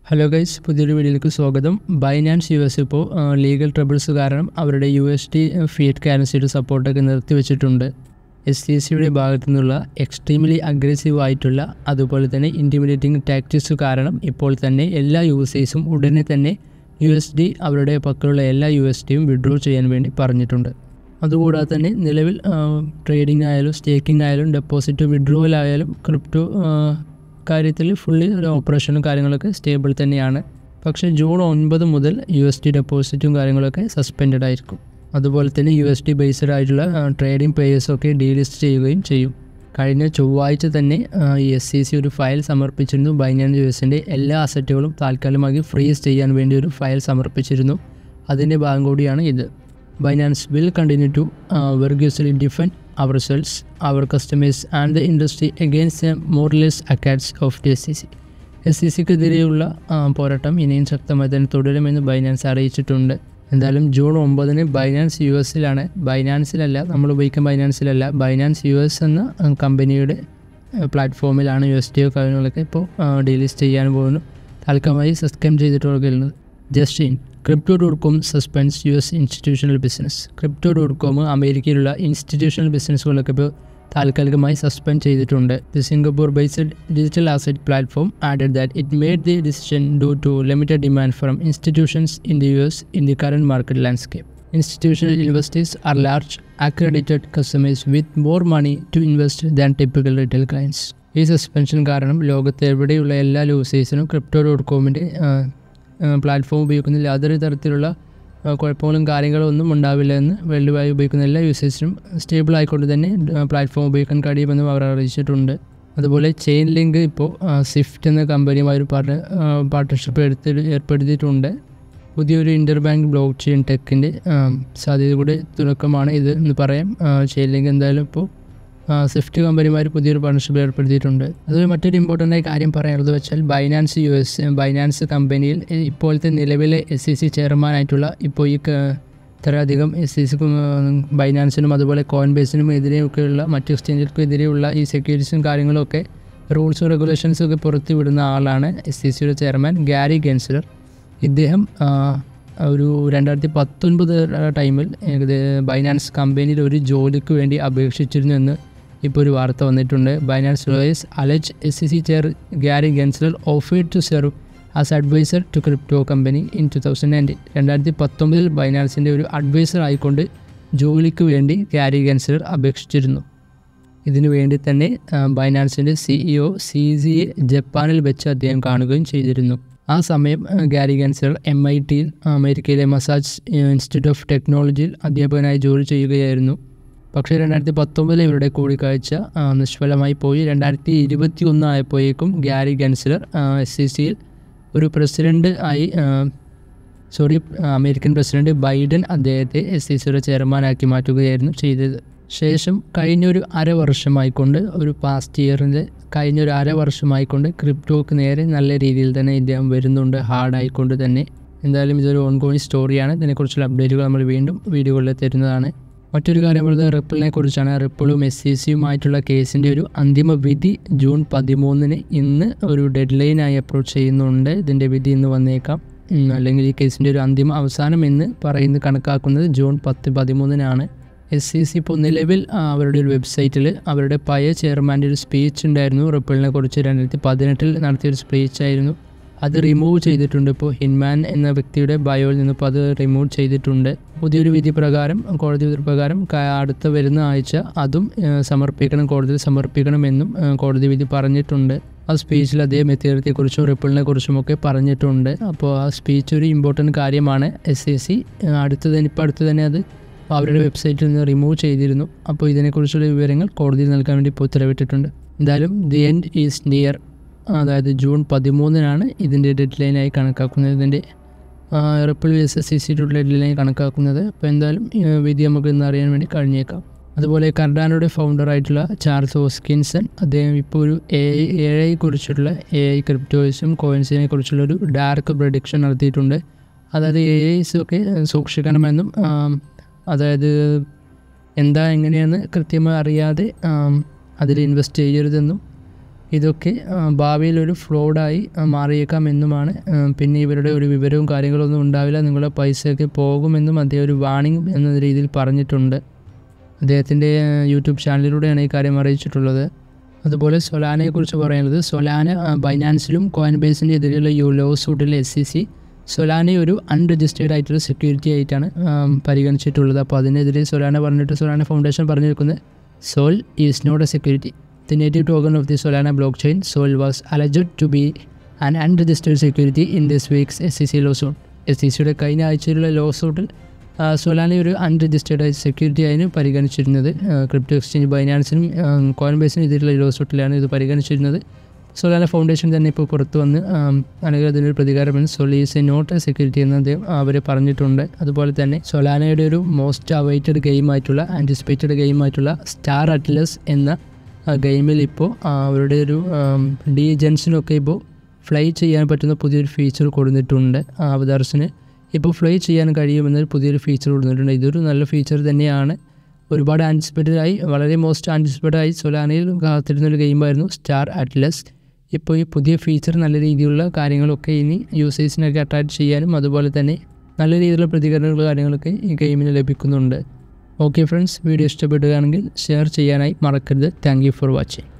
hello guys പുതിയൊരു വീഡിയോയിലേക്ക് സ്വാഗതം ബൈനാൻസ് യു എസ് ഇപ്പോൾ ലീഗൽ ട്രബിൾസ് കാരണം അവരുടെ യു എസ് ടി ഫിയറ്റ് കറൻസിയുടെ സപ്പോർട്ടൊക്കെ നിർത്തിവെച്ചിട്ടുണ്ട് എസ് സി സിയുടെ ഭാഗത്തു നിന്നുള്ള എക്സ്ട്രീംലി അഗ്രസീവ് ആയിട്ടുള്ള അതുപോലെ തന്നെ ഇൻറ്റിമിഡേറ്റിംഗ് ടാക്ടിക്സ് കാരണം ഇപ്പോൾ തന്നെ എല്ലാ യൂസേഴ്സും ഉടനെ തന്നെ യു എസ് ഡി അവരുടെ പക്കലുള്ള എല്ലാ യു എസ് ഡിയും വിഡ്രോ ചെയ്യാൻ വേണ്ടി പറഞ്ഞിട്ടുണ്ട് അതുകൂടാതെ തന്നെ നിലവിൽ ട്രേഡിംഗ് ആയാലും സ്റ്റേക്കിംഗ് ആയാലും ഡെപ്പോസിറ്റ് വിഡ്രോവൽ ആയാലും ക്രിപ്റ്റോ കാര്യത്തിൽ ഫുള്ളി ഒരു ഓപ്പറേഷനും കാര്യങ്ങളൊക്കെ സ്റ്റേബിൾ തന്നെയാണ് പക്ഷേ ജൂൺ ഒൻപത് മുതൽ യു എസ് ടി ഡെപ്പോസിറ്റും കാര്യങ്ങളൊക്കെ സസ്പെൻഡഡ് ആയിരിക്കും അതുപോലെ തന്നെ യു എസ് ടി ബേസ്ഡ് ആയിട്ടുള്ള ട്രേഡിംഗ് പേയേഴ്സൊക്കെ ഡീലിസ്റ്റ് ചെയ്യുകയും ചെയ്യും കഴിഞ്ഞ ചൊവ്വാഴ്ച തന്നെ ഈ എസ് സി സി ഒരു ഫയൽ സമർപ്പിച്ചിരുന്നു ബൈനാൻസ് യു എസിൻ്റെ എല്ലാ അസറ്റുകളും താൽക്കാലികമായി ഫ്രീസ് ചെയ്യാൻ വേണ്ടി ഒരു ഫയൽ സമർപ്പിച്ചിരുന്നു അതിൻ്റെ ഭാഗം കൂടിയാണ് ഇത് Binance will continue to vigorously defend ourselves our customers and the industry against meritless അക്കാഡ്സ് of the S C C S C സിക്കെതിരെയുള്ള പോരാട്ടം ഇനിയും ശക്തമായി തന്നെ തുടരുമെന്ന് ബൈനാൻസ് അറിയിച്ചിട്ടുണ്ട് എന്തായാലും ജൂൺ ഒമ്പതിന് ബൈനാൻസ് യു എസിലാണ് ബൈനാൻസിലല്ല നമ്മൾ ഉപയോഗിക്കുന്ന ബൈനാൻസിലല്ല ബൈനാൻസ് യു എസ് എന്ന കമ്പനിയുടെ പ്ലാറ്റ്ഫോമിലാണ് യു എസ് ടി ഒ കാര്യങ്ങളൊക്കെ ഇപ്പോൾ ഡീലിസ്റ്റ് ചെയ്യാൻ പോകുന്നു താൽക്കാലമായി സസ്പെൻഡ് ചെയ്തിട്ടുള്ളത് just in crypto dot com suspends U S institutional business crypto dot com അമേരിക്കയിലുള്ള ഇൻസ്റ്റിറ്റ്യൂഷണൽ ബിസിനസ്സുകളൊക്കെ ഇപ്പോൾ താൽക്കാലികമായി സസ്പെൻഡ് ചെയ്തിട്ടുണ്ട് the Singapore based digital asset platform added that it made the decision due to limited demand from institutions in the U S in the current market landscape institutional investors are large accredited customers with more money to invest than typical retail clients ഈ suspension കാരണം ലോകത്ത് എവിടെയുള്ള എല്ലാ യൂസേഴ്സിനും crypto dot കോമിൻ്റെ platform ഉപയോഗിക്കുന്നതിൽ യാതൊരു തരത്തിലുള്ള കുഴപ്പങ്ങളും കാര്യങ്ങളും ഒന്നും ഉണ്ടാവില്ല എന്ന് വേൾഡ് വൈഡ് ഉപയോഗിക്കുന്ന എല്ലാ യൂസേഴ്സിനും സ്റ്റേബിൾ ആയിക്കൊണ്ട് തന്നെ പ്ലാറ്റ്ഫോം ഉപയോഗിക്കാൻ കഴിയുമെന്നും അവർ അറിയിച്ചിട്ടുണ്ട് അതുപോലെ ചെയിൻ ലിങ്ക് ഇപ്പോൾ സ്വിഫ്റ്റ് എന്ന കമ്പനിയുമായി ഒരു പാർട്ട്ണർഷിപ്പ് എടുത്ത് ഏർപ്പെടുത്തിയിട്ടുണ്ട് പുതിയൊരു ഇൻ്റർ ബാങ്ക് ബ്ലോക്ക് ചെയിൻ ടെക്കിൻ്റെ സാധ്യത കൂടെ തുടക്കമാണ് ഇത് എന്ന് പറയാം ചെയിൻ ലിങ്ക് എന്തായാലും ഇപ്പോൾ സ്വിഫ്റ്റ് കമ്പനിമാർ പുതിയൊരു പാർട്ണർഷിപ്പ് ഏർപ്പെടുത്തിയിട്ടുണ്ട് അതുപോലെ മറ്റൊരു ഇമ്പോർട്ടൻ്റ് ആയ കാര്യം പറയാനുള്ളത് വെച്ചാൽ ബൈനാൻസ് യു എസ് ബൈനാൻസ് കമ്പനിയിൽ ഇപ്പോഴത്തെ നിലവിലെ എസ് സി സി ചെയർമാനായിട്ടുള്ള ഇപ്പോൾ ഈ ഇത്രയധികം എസ് സി സിക്കും ബൈനാൻസിനും അതുപോലെ കോയിൻ ബേസിനും എതിരെയൊക്കെയുള്ള മറ്റ് എക്സ്ചേഞ്ചുകൾക്കും എതിരെയുള്ള ഈ സെക്യൂരിറ്റീസും കാര്യങ്ങളൊക്കെ റൂൾസും റെഗുലേഷൻസും ഒക്കെ പുറത്തു വിടുന്ന ആളാണ് എസ് സി സിയുടെ ചെയർമാൻ ഗാരി ഗെൻസിലർ ഇദ്ദേഹം ഒരു രണ്ടായിരത്തി പത്തൊൻപത് ടൈമിൽ ബൈനാൻസ് കമ്പനിയിൽ ഒരു ജോലിക്ക് വേണ്ടി അപേക്ഷിച്ചിരുന്നു എന്ന് ഇപ്പോൾ ഒരു വാർത്ത വന്നിട്ടുണ്ട് Binance lawyers allege S C C chair Gary Gensler offered to serve as adviser to crypto company in two thousand nineteen രണ്ടായിരത്തി പത്തൊമ്പതിൽ ബൈനാൻസിൻ്റെ ഒരു അഡ്വൈസർ ആയിക്കൊണ്ട് ജോലിക്ക് വേണ്ടി ഗാരി ഗെൻസിലർ അപേക്ഷിച്ചിരുന്നു ഇതിനു വേണ്ടി തന്നെ ബൈനാൻസിൻ്റെ സിഇഒ സി സി എ ജപ്പാനിൽ വെച്ച് അദ്ദേഹം കാണുകയും ചെയ്തിരുന്നു ആ സമയം ഗാരി ഗൻസർ എം ഐ ടിയിൽ അമേരിക്കയിലെ മസാജ് ഇൻസ്റ്റിറ്റ്യൂട്ട് ഓഫ് ടെക്നോളജിയിൽ അധ്യാപകനായി ജോലി ചെയ്യുകയായിരുന്നു പക്ഷേ രണ്ടായിരത്തി പത്തൊമ്പതിൽ ഇവരുടെ കൂടിക്കാഴ്ച നിഷ്ഫലമായി പോയി രണ്ടായിരത്തി ഇരുപത്തി ഒന്ന് ആയപ്പോഴേക്കും ഗാരി ഗൻസിലർ എസ് സി സിയിൽ ഒരു പ്രസിഡൻ്റ് ആയി സോറി അമേരിക്കൻ പ്രസിഡന്റ് ബൈഡൻ അദ്ദേഹത്തെ എസ് സി സിയുടെ ചെയർമാനാക്കി മാറ്റുകയായിരുന്നു ചെയ്തത് ശേഷം കഴിഞ്ഞൊരു അര വർഷമായിക്കൊണ്ട് ഒരു പാസ്റ്റ് ഇയറിൻ്റെ കഴിഞ്ഞൊരു അര വർഷമായിക്കൊണ്ട് ക്രിപ്റ്റോക്ക് നേരെ നല്ല രീതിയിൽ തന്നെ ഇദ്ദേഹം വരുന്നുണ്ട് ഹാർഡായിക്കൊണ്ട് തന്നെ എന്തായാലും ഇതൊരു ഓൺഗോയിങ് സ്റ്റോറിയാണ് ഇതിനെക്കുറിച്ചുള്ള അപ്ഡേറ്റുകൾ നമ്മൾ വീണ്ടും വീഡിയോകളിൽ തരുന്നതാണ് മറ്റൊരു കാര്യം പറയുന്നത് റിപ്പിളിനെ കുറിച്ചാണ് റിപ്പിളും എസ് സി സിയുമായിട്ടുള്ള കേസിൻ്റെ ഒരു അന്തിമ വിധി ജൂൺ പതിമൂന്നിന് ഇന്ന് ഒരു ഡെഡ് ലൈനായി അപ്രോച്ച് ചെയ്യുന്നുണ്ട് ഇതിൻ്റെ വിധി ഇന്ന് വന്നേക്കാം അല്ലെങ്കിൽ ഈ കേസിൻ്റെ ഒരു അന്തിമ അവസാനം എന്ന് പറയുന്നത് കണക്കാക്കുന്നത് ജൂൺ പത്ത് പതിമൂന്നിനാണ് എസ് സി സി ഇപ്പോൾ നിലവിൽ അവരുടെ ഒരു വെബ്സൈറ്റിൽ അവരുടെ പഴയ ചെയർമാൻ്റെ ഒരു സ്പീച്ച് ഉണ്ടായിരുന്നു റിപ്പിളിനെ കുറിച്ച് രണ്ടായിരത്തി പതിനെട്ടിൽ നടത്തിയൊരു സ്പീച്ചായിരുന്നു അത് റിമൂവ് ചെയ്തിട്ടുണ്ട് ഇപ്പോൾ ഹിൻമാൻ എന്ന വ്യക്തിയുടെ ബയോയിൽ നിന്ന് ഇപ്പോൾ അത് റിമൂവ് ചെയ്തിട്ടുണ്ട് പുതിയൊരു വിധി പ്രകാരം കോടതി വിധി പ്രകാരം അടുത്ത വരുന്ന ആഴ്ച അതും സമർപ്പിക്കണം കോടതിയിൽ സമർപ്പിക്കണമെന്നും കോടതി വിധി പറഞ്ഞിട്ടുണ്ട് ആ സ്പീച്ചിൽ അദ്ദേഹം എത്തിയത്തെക്കുറിച്ചും റിപ്പിളിനെ കുറിച്ചുമൊക്കെ പറഞ്ഞിട്ടുണ്ട് അപ്പോൾ ആ സ്പീച്ച് ഒരു ഇമ്പോർട്ടൻറ്റ് കാര്യമാണ് എസ് എ സി അടുത്ത് തന്നെ ഇപ്പോൾ അടുത്ത് തന്നെ അത് അവരുടെ വെബ്സൈറ്റിൽ നിന്ന് റിമൂവ് ചെയ്തിരുന്നു അപ്പോൾ ഇതിനെക്കുറിച്ചുള്ള വിവരങ്ങൾ കോടതിയിൽ നൽകാൻ വേണ്ടി ഇപ്പോൾ ഉത്തരവിട്ടിട്ടുണ്ട് എന്തായാലും ദി എൻഡ് ഈസ് നിയർ അതായത് ജൂൺ പതിമൂന്നിനാണ് ഇതിൻ്റെ ഡെഡ് ലൈനായി കണക്കാക്കുന്നത് ഇതിൻ്റെ റിപ്പിൾ എസ് എസ് സി സിയുടെ ഡെഡ് ലൈനായി കണക്കാക്കുന്നത് അപ്പോൾ എന്തായാലും വിധി നമുക്ക് ഇന്ന് അറിയാൻ വേണ്ടി കഴിഞ്ഞേക്കാം അതുപോലെ കർഡാനോയുടെ ഫൗണ്ടറായിട്ടുള്ള ചാർൾസ് ഓസ്കിൻസൺ അദ്ദേഹം ഇപ്പോൾ ഒരു എ എ ഐ കുറിച്ചുള്ള എ ഐ ക്രിപ്റ്റോയ്സും കോയിൻസിനെ കുറിച്ചുള്ള ഒരു ഡാർക്ക് പ്രഡിക്ഷൻ നടത്തിയിട്ടുണ്ട് അതായത് എ ഐസൊക്കെ സൂക്ഷിക്കണമെന്നും അതായത് എന്താ എങ്ങനെയാണെന്ന് കൃത്യമായി അറിയാതെ അതിൽ ഇൻവെസ്റ്റ് ചെയ്യരുതെന്നും ഇതൊക്കെ ആ, ഭാവിയിൽ ഒരു ഫ്രോഡായി ആ, മാറിയേക്കാമെന്നുമാണ് ആ, പിന്നെ ഇവരുടെ ഒരു വിവരവും കാര്യങ്ങളൊന്നും ഉണ്ടാവില്ല നിങ്ങളുടെ പൈസയൊക്കെ പോകുമെന്നും അദ്ദേഹം ഒരു വാണിംഗ് എന്ന രീതിയിൽ പറഞ്ഞിട്ടുണ്ട് അദ്ദേഹത്തിൻ്റെ ആ, യൂട്യൂബ് ചാനലിലൂടെയാണ് ഈ കാര്യം അറിയിച്ചിട്ടുള്ളത് അതുപോലെ സൊലാനയെക്കുറിച്ച് പറയുന്നത് സൊലാന ആ, ബൈനാൻസിലും കോയിൻ ബേസിൻ്റെ എതിരെയുള്ള യു ലോ സൂട്ടിലെ എസ് സി സി സൊലാനെ ഒരു അൺരജിസ്റ്റേർഡ് ആയിട്ടുള്ള സെക്യൂരിറ്റി ആയിട്ടാണ് ആം, പരിഗണിച്ചിട്ടുള്ളത് അപ്പോൾ അതിനെതിരെ സൊലാന പറഞ്ഞിട്ട് സൊലാന ഫൗണ്ടേഷൻ പറഞ്ഞിരിക്കുന്നത് Sol is not a security the native token of the Solana blockchain Sol was alleged to be an unregistered security in this week's S C C lawsuit S C സിയുടെ കഴിഞ്ഞ ആഴ്ചയിലുള്ള ലോ സൂട്ടിൽ Solana ഒരു unregistered ആയി security ആയിരുന്നു പരിഗണിച്ചിരുന്നത് crypto exchange ബൈനാൻസിനും കോയിൻ ബേസിനും ഇതിലുള്ള ലോ സൂട്ടിലാണ് ഇത് പരിഗണിച്ചിരുന്നത് സൊലാന ഫൗണ്ടേഷൻ തന്നെ ഇപ്പോൾ പുറത്തു വന്ന് ആം, അല്ലെങ്കിൽ അതിനൊരു പ്രതികാരമെന്ന് Sol is a not a security എന്ന് അദ്ദേഹം അവർ പറഞ്ഞിട്ടുണ്ട് അതുപോലെ തന്നെ സൊലാനയുടെ ഒരു മോസ്റ്റ് അവൈറ്റഡ് ഗെയിമായിട്ടുള്ള ആൻറ്റിസിപ്പേറ്റഡ് ഗെയിമായിട്ടുള്ള സ്റ്റാർ അറ്റ്ലസ് എന്ന ആ, ഗെയിമിൽ ഇപ്പോൾ ആ, അവരുടെ ഒരു ഡി ജെൻസിനൊക്കെ ഇപ്പോൾ ഫ്ലൈ ചെയ്യാൻ പറ്റുന്ന പുതിയൊരു ഫീച്ചർ കൊടുത്തിട്ടുണ്ട് ആ, അവതാർസിന് ഇപ്പോൾ ഫ്ലൈ ചെയ്യാൻ കഴിയുമെന്നൊരു പുതിയൊരു ഫീച്ചർ കൊടുത്തിട്ടുണ്ട് ഇതൊരു നല്ല ഫീച്ചർ തന്നെയാണ് ഒരുപാട് ആൻറ്റിസിപ്പേറ്റഡ് ആയി വളരെ മോസ്റ്റ് ആൻറ്റിസിപ്പേറ്റഡ് ആയി സൊലാനയിൽ കാത്തിരുന്ന ഒരു ഗെയിമായിരുന്നു സ്റ്റാർ അറ്റ്ലസ് ഇപ്പോൾ ഈ പുതിയ ഫീച്ചർ നല്ല രീതിയിലുള്ള കാര്യങ്ങളൊക്കെ ഇനി യൂസേഴ്സിനൊക്കെ അട്രാക്ട് ചെയ്യാനും അതുപോലെ തന്നെ നല്ല രീതിയിലുള്ള പ്രതികരണങ്ങൾ കാര്യങ്ങളൊക്കെ ഈ ഗെയിമിന് ലഭിക്കുന്നുണ്ട് ഓക്കെ ഫ്രണ്ട്സ് വീഡിയോ ഇഷ്ടപ്പെടുകയാണെങ്കിൽ ഷെയർ ചെയ്യാനായി മറക്കരുത് താങ്ക് യു ഫോർ വാച്ചിങ്